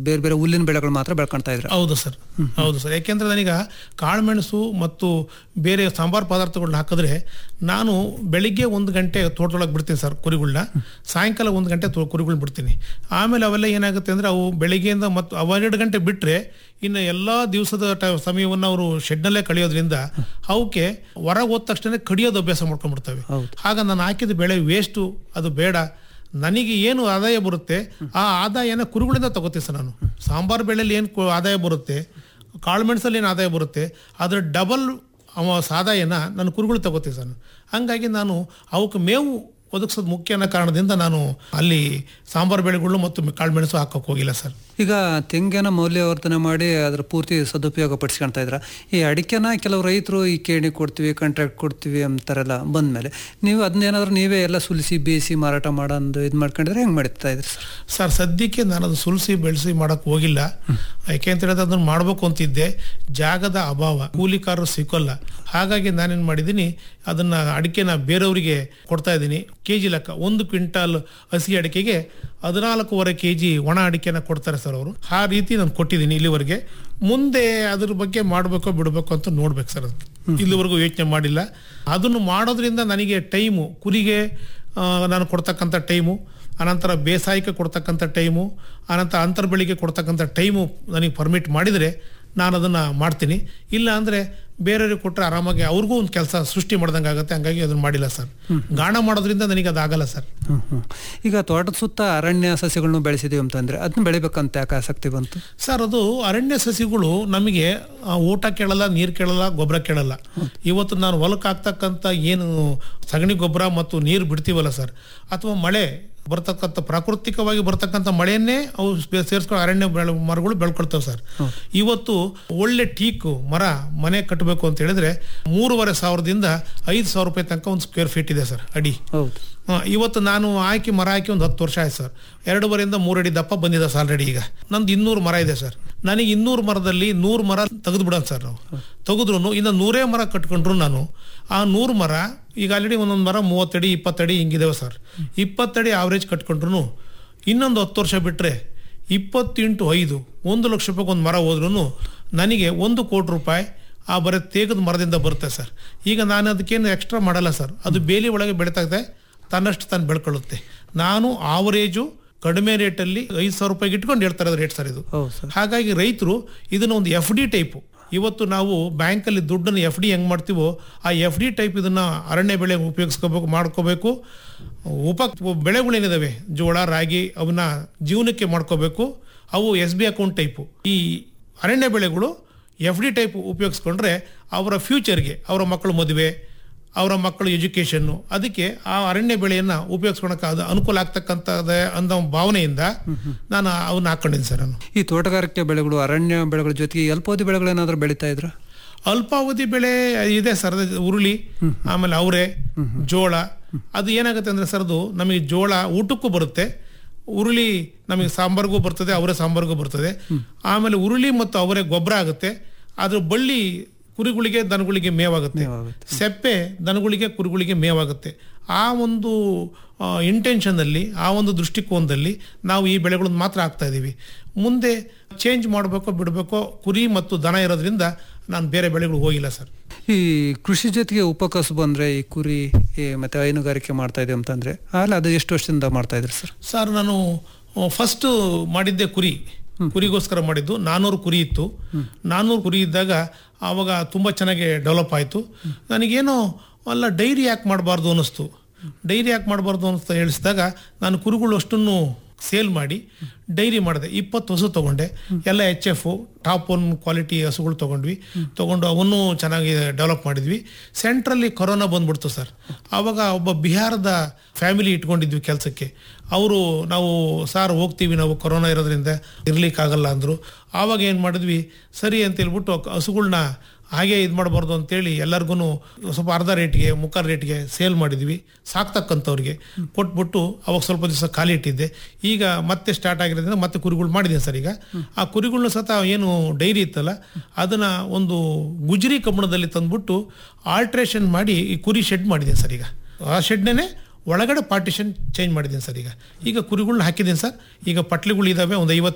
ಬೇರೆ ಬೇರೆ ಹುಲ್ಲಿನ ಬೆಳೆಗಳು ಮಾತ್ರ ಬೆಳ್ಕೊಳ್ತಾ ಇದ್ರ ಹೌದು ಸರ್ ಹೌದು ಸರ್ ಯಾಕೆಂದ್ರೆ ನಾನೀಗ ಕಾಳುಮೆಣಸು ಮತ್ತು ಬೇರೆ ಸಾಂಬಾರು ಪದಾರ್ಥಗಳನ್ನ ಹಾಕಿದ್ರೆ ನಾನು ಬೆಳಿಗ್ಗೆ ಒಂದು ಗಂಟೆ ತೋಟದೊಳಗೆ ಬಿಡ್ತೀನಿ ಸರ್ ಕುರಿಗಳನ್ನ ಸಾಯಂಕಾಲ ಒಂದು ಗಂಟೆ ತೋ- ಕುರಿಗಳನ್ನ ಬಿಡ್ತೀನಿ ಆಮೇಲೆ ಅವೆಲ್ಲ ಏನಾಗುತ್ತೆ ಅಂದ್ರೆ ಅವು ಬೆಳಿಗ್ಗೆಯಿಂದ ಮತ್ತು ಅವೆರಡು ಗಂಟೆ ಬಿಟ್ಟರೆ ಇನ್ನು ಎಲ್ಲ ದಿವಸದ ಟ ಸಮಯವನ್ನು ಅವರು ಶೆಡ್ನಲ್ಲೇ ಕಳೆಯೋದ್ರಿಂದ ಅವಕ್ಕೆ ಹೊರಗೆ ಹೋದ ತಕ್ಷಣ ಕಡಿಯೋದು ಅಭ್ಯಾಸ ಮಾಡ್ಕೊಂಡ್ಬಿಡ್ತವೆ ಹೌದು. ಆಗ ನಾನು ಹಾಕಿದ ಬೆಳೆ ವೇಸ್ಟು ಅದು ಬೇಡ ನನಗೆ ಏನು ಆದಾಯ ಬರುತ್ತೆ ಆ ಆದಾಯನ ಕುರುಗಳಿಂದ ತಗೋತೀನಿ ಸರ್ ನಾನು ಸಾಂಬಾರು ಬೆಳೆಯಲ್ಲಿ ಏನು ಆದಾಯ ಬರುತ್ತೆ ಕಾಳುಮೆಣಸಲ್ಲಿ ಏನು ಆದಾಯ ಬರುತ್ತೆ ಅದರ ಡಬಲ್ ಅವ ಆದಾಯನ ನಾನು ಕುರುಗಳು ತಗೋತೀನಿ ಸರ್ ಹಂಗಾಗಿ ನಾನು ಅವಕ್ಕೆ ಮೇವು ಒದಗಿಸೋದು ಮುಖ್ಯ ಅನ್ನೋ ಕಾರಣದಿಂದ ನಾನು ಅಲ್ಲಿ ಸಾಂಬಾರು ಬೆಳೆಗಳು ಮತ್ತು ಕಾಳುಮೆಣಸು ಹಾಕೋಕೆ ಹೋಗಿಲ್ಲ ಸರ್ ಈಗ ತೆಂಗಿನ ಮೌಲ್ಯವರ್ಧನೆ ಮಾಡಿ ಅದ್ರ ಪೂರ್ತಿ ಸದುಪಯೋಗ ಪಡಿಸ್ಕೊಳ್ತಾ ಇದ್ರ ಈ ಅಡಿಕೆನ ಕೆಲವು ರೈತರು ಈ ಕೇಣಿ ಕೊಡ್ತೀವಿ ಕಾಂಟ್ರಾಕ್ಟ್ ಕೊಡ್ತೀವಿ ಅಂತಾರೆಲ್ಲ ಬಂದ್ಮೇಲೆ ನೀವು ಅದನ್ನೇನಾದ್ರೂ ನೀವೇ ಎಲ್ಲ ಸುಲಿಸಿ ಬೇಯಿಸಿ ಮಾರಾಟ ಮಾಡೋದು ಇದು ಮಾಡ್ಕೊಂಡಿದ್ರೆ ಹೆಂಗ್ ಮಾಡ್ತಾ ಇದ್ರಿ ಸರ್ ಸರ್ ಸದ್ಯಕ್ಕೆ ನಾನು ಅದು ಸುಲಿಸಿ ಬೆಳೆಸಿ ಮಾಡೋಕ್ಕೆ ಹೋಗಿಲ್ಲ ಯಾಕೆ ಅಂತ ಹೇಳಿದ್ರೆ ಅದನ್ನು ಮಾಡಬೇಕು ಅಂತಿದ್ದೆ ಜಾಗದ ಅಭಾವ ಕೂಲಿಕಾರರು ಸಿಕ್ಕೋಲ್ಲ ಹಾಗಾಗಿ ನಾನೇನು ಮಾಡಿದ್ದೀನಿ ಅದನ್ನ ಅಡಿಕೆನ ಬೇರೆಯವರಿಗೆ ಕೊಡ್ತಾ ಇದ್ದೀನಿ ಕೆ ಜಿ ಲೆಕ್ಕ ಒಂದು ಕ್ವಿಂಟಾಲ್ ಹಸಿ ಅಡಿಕೆಗೆ ಹದಿನಾಲ್ಕೂವರೆ ಕೆ ಜಿ ಒಣ ಅಡಿಕೆನ ಕೊಡ್ತಾರೆ ಸರ್ ಅವರು ಆ ರೀತಿ ನಾನು ಕೊಟ್ಟಿದ್ದೀನಿ ಇಲ್ಲಿವರೆಗೆ ಮುಂದೆ ಅದ್ರ ಬಗ್ಗೆ ಮಾಡಬೇಕೋ ಬಿಡಬೇಕು ಅಂತ ನೋಡ್ಬೇಕು ಸರ್ ಅದು ಇಲ್ಲಿವರೆಗೂ ಯೋಚನೆ ಮಾಡಿಲ್ಲ ಅದನ್ನು ಮಾಡೋದ್ರಿಂದ ನನಗೆ ಟೈಮು ಕುರಿಗೆ ಆ, ನಾನು ಕೊಡ್ತಕ್ಕಂಥ ಟೈಮು ಅನಂತರ ಬೇಸಾಯಕ್ಕೆ ಕೊಡ್ತಕ್ಕಂಥ ಟೈಮು ಅನಂತರ ಅಂತರ್ ಬೆಳೆಗೆ ಕೊಡ್ತಕ್ಕಂಥ ಟೈಮು ನನಗೆ ಪರ್ಮಿಟ್ ಮಾಡಿದರೆ ನಾನು ಅದನ್ನು ಮಾಡ್ತೀನಿ ಇಲ್ಲ ಅಂದರೆ ಬೇರೆಯವ್ರಿಗೆ ಕೊಟ್ಟರೆ ಆರಾಮಾಗಿ ಅವ್ರಿಗೂ ಒಂದು ಕೆಲಸ ಸೃಷ್ಟಿ ಮಾಡ್ದಂಗೆ ಆಗುತ್ತೆ ಹಂಗಾಗಿ ಅದನ್ನು ಮಾಡಿಲ್ಲ ಸರ್ ಗಾಣ ಮಾಡೋದ್ರಿಂದ ನನಗೆ ಅದಾಗಲ್ಲ ಸರ್ ಹ್ಮ್ ಹ್ಮ್. ಈಗ ತೋಟದ ಸುತ್ತ ಅರಣ್ಯ ಸಸ್ಯಗಳನ್ನು ಬೆಳೆಸಿದೀವಿ ಅಂತಂದ್ರೆ ಅದನ್ನ ಬೆಳಿಬೇಕಂತ ಯಾಕೆ ಆಸಕ್ತಿ ಬಂತು ಸರ್ ಅದು ಅರಣ್ಯ ಸಸಿಗಳು ನಮಗೆ ಆ, ಊಟ ಕೇಳಲ್ಲ ನೀರು ಕೇಳಲ್ಲ ಗೊಬ್ಬರ ಕೇಳಲ್ಲ ಇವತ್ತು ನಾನು ಹೊಲಕ್ಕೆ ಹಾಕ್ತಕ್ಕಂಥ ಏನು ಸಗಣಿ ಗೊಬ್ಬರ ಮತ್ತು ನೀರು ಬಿಡ್ತೀವಲ್ಲ ಸರ್ ಅಥವಾ ಮಳೆ ಬರ್ತಕ್ಕಂಥ ಪ್ರಾಕೃತಿಕವಾಗಿ ಬರ್ತಕ್ಕಂಥ ಮಳೆಯನ್ನೇ ಅವು ಸೇರಿಸ್ಕೊಂಡು ಅರಣ್ಯ ಬೆಳೆ ಮರಗಳು ಬೆಳ್ಕೊಳ್ತವೆ ಸರ್ ಇವತ್ತು ಒಳ್ಳೆ ಟೀಕು ಮರ ಮನೆ ಕಟ್ಟಬೇಕು ಅಂತ ಹೇಳಿದ್ರೆ ಮೂರುವರೆ ಸಾವಿರದಿಂದ ಐದು ಸಾವಿರ ರೂಪಾಯಿ ತನಕ ಒಂದು ಸ್ಕ್ವೇರ್ ಫೀಟ್ ಇದೆ ಸರ್ ಅಡಿ ಹೌದು ಆ, ಇವತ್ತು ನಾನು ಹಾಕಿ ಮರ ಹಾಕಿ ಒಂದು ಹತ್ತು ವರ್ಷ ಆಯ್ತು ಸರ್ ಎರಡೂವರೆಯಿಂದ ಮೂರು ಅಡಿ ದಪ್ಪ ಬಂದಿದೆ ಸರ್ ಆಲ್ರೆಡಿ ಈಗ ನಂದು ಇನ್ನೂರು ಮರ ಇದೆ ಸರ್ ನನಗೆ ಇನ್ನೂರು ಮರದಲ್ಲಿ ನೂರು ಮರ ತೆಗೆದು ಬಿಡೋಣ ಸರ್ ನಾವು ತೆಗೆದ್ರು ಇನ್ನು ನೂರೇ ಮರ ಕಟ್ಕೊಂಡ್ರು ನಾನು ಆ ನೂರು ಮರ ಈಗ ಆಲ್ರೆಡಿ ಒಂದೊಂದು ಮರ ಮೂವತ್ತಡಿ ಇಪ್ಪತ್ತಡಿ ಹಿಂಗಿದಾವೆ ಸರ್ ಇಪ್ಪತ್ತಡಿ ಆವ್ರೇಜ್ ಕಟ್ಕೊಂಡ್ರು ಇನ್ನೊಂದು ಹತ್ತು ವರ್ಷ ಬಿಟ್ಟರೆ ಇಪ್ಪತ್ತು ಇಂಟು ಐದು ಒಂದು ಲಕ್ಷ ರೂಪಾಯಿಗೆ ಒಂದು ಮರ ಹೋದ್ರೂ ನನಗೆ ಒಂದು ಕೋಟಿ ರೂಪಾಯಿ ಆ ಬರೀ ತೇಗದ ಮರದಿಂದ ಬರುತ್ತೆ ಸರ್ ಈಗ ನಾನು ಅದಕ್ಕೇನು ಎಕ್ಸ್ಟ್ರಾ ಮಾಡಲ್ಲ ಸರ್ ಅದು ಬೇಲಿ ಒಳಗೆ ಬೆಳೀತಾ ಇದೆ ತನ್ನಷ್ಟು ತಾನು ಬೆಳ್ಕೊಳ್ಳುತ್ತೆ ನಾನು ಆವರೇಜು ಕಡಿಮೆ ರೇಟಲ್ಲಿ ಐದು ಸಾವಿರ ರೂಪಾಯಿಗೆ ಇಟ್ಕೊಂಡು ಹೇಳ್ತಾ ಇರೋದು ರೇಟ್ ಸರ್ ಇದು ಹೌದು ಸರ್ ಹಾಗಾಗಿ ರೈತರು ಇದನ್ನ ಒಂದು ಎಫ್ ಡಿ ಟೈಪು ಇವತ್ತು ನಾವು ಬ್ಯಾಂಕಲ್ಲಿ ದುಡ್ಡನ್ನು ಎಫ್ ಡಿ ಹೆಂಗೆ ಮಾಡ್ತೀವೋ ಆ ಎಫ್ ಡಿ ಟೈಪ್ ಇದನ್ನ ಅರಣ್ಯ ಬೆಳೆ ಉಪಯೋಗಿಸ್ಕೋಬೇಕು ಮಾಡ್ಕೋಬೇಕು ಉಪ ಬೆಳೆಗಳೇನಿದಾವೆ ಜೋಳ ರಾಗಿ ಅವನ್ನ ಜೀವನಕ್ಕೆ ಮಾಡ್ಕೋಬೇಕು ಅವು ಎಸ್ ಬಿ ಅಕೌಂಟ್ ಟೈಪು ಈ ಅರಣ್ಯ ಬೆಳೆಗಳು ಎಫ್ ಡಿ ಟೈಪ್ ಉಪಯೋಗಿಸ್ಕೊಂಡ್ರೆ ಅವರ ಫ್ಯೂಚರ್ಗೆ ಅವರ ಮಕ್ಕಳು ಮದುವೆ ಅವರ ಮಕ್ಕಳು ಎಜುಕೇಷನ್ನು ಅದಕ್ಕೆ ಆ ಅರಣ್ಯ ಬೆಳೆಯನ್ನ ಉಪಯೋಗಿಸ್ಕೊಳಕ್ಕೆ ಅದು ಅನುಕೂಲ ಆಗ್ತಕ್ಕಂಥದ್ದ ಅನ್ನೋ ಭಾವನೆಯಿಂದ ನಾನು ಅವನ್ನ ಹಾಕೊಂಡಿದ್ದೀನಿ ಸರ್ ನಾನು ಈ ತೋಟಗಾರಿಕೆ ಬೆಳೆಗಳು ಅರಣ್ಯ ಬೆಳೆಗಳ ಜೊತೆಗೆ ಅಲ್ಪಾವಧಿ ಬೆಳೆಗಳು ಏನಾದ್ರು ಬೆಳೀತಾ ಇದ್ರ ಅಲ್ಪಾವಧಿ ಬೆಳೆ ಇದೆ ಸರ್ ಅದು ಉರುಳಿ ಆಮೇಲೆ ಅವರೆ ಜೋಳ ಅದು ಏನಾಗುತ್ತೆ ಅಂದ್ರೆ ಸರ್ ಅದು ನಮಗೆ ಜೋಳ ಊಟಕ್ಕೂ ಬರುತ್ತೆ ಉರುಳಿ ನಮಗೆ ಸಾಂಬಾರ್ಗೂ ಬರ್ತದೆ ಅವರೇ ಸಾಂಬಾರ್ಗೂ ಬರ್ತದೆ ಆಮೇಲೆ ಉರುಳಿ ಮತ್ತು ಅವರೇ ಗೊಬ್ಬರ ಆಗುತ್ತೆ ಅದ್ರ ಬಳ್ಳಿ ಕುರಿಗಳಿಗೆ ದನಗಳಿಗೆ ಮೇವಾಗುತ್ತೆ ಮೇವಾಗುತ್ತೆ. ಸೆಪ್ಪೆ ದನಗಳಿಗೆ ಕುರಿಗಳಿಗೆ ಮೇವಾಗುತ್ತೆ ಆ ಒಂದು ಇಂಟೆನ್ಷನ್ನಲ್ಲಿ ಆ ಒಂದು ದೃಷ್ಟಿಕೋನದಲ್ಲಿ ನಾವು ಈ ಬೆಳೆಗಳನ್ನು ಮಾತ್ರ ಹಾಕ್ತಾ ಇದ್ದೀವಿ ಮುಂದೆ ಚೇಂಜ್ ಮಾಡಬೇಕೋ ಬಿಡಬೇಕೋ ಕುರಿ ಮತ್ತು ದನ ಇರೋದ್ರಿಂದ ನಾನು ಬೇರೆ ಬೆಳೆಗಳು ಹೋಗಿಲ್ಲ ಸರ್ ಈ ಕೃಷಿ ಜೊತೆಗೆ ಉಪಕಸಬು ಅಂದ್ರೆ ಈ ಕುರಿ ಈ ಮತ್ತೆ ಹೈನುಗಾರಿಕೆ ಮಾಡ್ತಾ ಇದೀವಿ ಅಂತಂದ್ರೆ ಅಲ್ಲಿ ಅದು ಎಷ್ಟು ವರ್ಷದಿಂದ ಮಾಡ್ತಾ ಇದ್ರಿ ಸರ್ ಸರ್ ನಾನು ಫಸ್ಟ್ ಮಾಡಿದ್ದೆ ಕುರಿ ಕುರಿಗೋಸ್ಕರ ಮಾಡಿದ್ದು ನಾನ್ನೂರು ಕುರಿ ಇತ್ತು ನಾನ್ನೂರು ಕುರಿ ಇದ್ದಾಗ ಆವಾಗ ತುಂಬ ಚೆನ್ನಾಗಿ ಡೆವಲಪ್ ಆಯಿತು ನನಗೇನೋ ಅಲ್ಲ ಡೈರಿ ಯಾಕೆ ಮಾಡಬಾರ್ದು ಅನ್ನಿಸ್ತು ಡೈರಿ ಯಾಕೆ ಮಾಡಬಾರ್ದು ಅಂತ ಹೇಳಿಸಿದಾಗ ನಾನು ಕುರಿಗಳು ಅಷ್ಟನ್ನು ಸೇಲ್ ಮಾಡಿ ಡೈರಿ ಮಾಡಿದೆ ಇಪ್ಪತ್ತು ಹಸು ತೊಗೊಂಡೆ ಎಲ್ಲ H F top one quality ಹಸುಗಳು ತೊಗೊಂಡ್ವಿ ತೊಗೊಂಡು ಅವನ್ನು ಚೆನ್ನಾಗಿ ಡೆವಲಪ್ ಮಾಡಿದ್ವಿ ಸೆಂಟ್ರಲ್ಲಿ ಕೊರೋನಾ ಬಂದ್ಬಿಡ್ತು ಸರ್ ಆವಾಗ ಒಬ್ಬ ಬಿಹಾರದ ಫ್ಯಾಮಿಲಿ ಇಟ್ಕೊಂಡಿದ್ವಿ ಕೆಲಸಕ್ಕೆ ಅವರು ನಾವು ಸಾರ್ ಹೋಗ್ತೀವಿ ನಾವು ಕೊರೋನಾ ಇರೋದ್ರಿಂದ ಇರ್ಲಿಕ್ಕಾಗಲ್ಲ ಅಂದರು ಆವಾಗ ಏನು ಮಾಡಿದ್ವಿ ಸರಿ ಅಂತ ಹೇಳ್ಬಿಟ್ಟು ಹಸುಗಳ್ನ ಹಾಗೆ ಇದು ಮಾಡಬಾರ್ದು ಅಂತೇಳಿ ಎಲ್ಲರಿಗೂ ಸ್ವಲ್ಪ ಅರ್ಧ ರೇಟ್ಗೆ ಮುಕ್ಕಾಲು ರೇಟ್ಗೆ ಸೇಲ್ ಮಾಡಿದ್ವಿ ಸಾಕ್ತಕ್ಕಂಥವ್ರಿಗೆ ಕೊಟ್ಬಿಟ್ಟು ಅವಾಗ ಸ್ವಲ್ಪ ದಿವಸ ಖಾಲಿ ಇಟ್ಟಿದ್ದೆ ಈಗ ಮತ್ತೆ ಸ್ಟಾರ್ಟ್ ಆಗಿರೋದ್ರಿಂದ ಮತ್ತೆ ಕುರಿಗಳು ಮಾಡಿದ್ದೀನಿ ಸರ್ ಈಗ ಆ ಕುರಿಗಳನ್ನ ಸತ ಏನು ಡೈರಿ ಇತ್ತಲ್ಲ ಅದನ್ನ ಒಂದು ಗುಜರಿ ಕಬ್ಬಣದಲ್ಲಿ ತಂದ್ಬಿಟ್ಟು ಆಲ್ಟ್ರೇಷನ್ ಮಾಡಿ ಈ ಕುರಿ ಶೆಡ್ ಮಾಡಿದ್ದೀನಿ ಸರ್ ಈಗ ಆ ಶೆಡ್ನೇ ಒಳಗಡೆ ಪಾರ್ಟಿಷನ್ ಚೇಂಜ್ ಮಾಡಿದ್ದೀನಿ ಸರ್ ಈಗ ಈಗ ಕುರಿಗಳನ್ನ ಹಾಕಿದ್ದೀನಿ ಸರ್ ಈಗ ಪಟ್ಲಿಗಳು ಇದಾವೆ ಒಂದು ಐವತ್ತು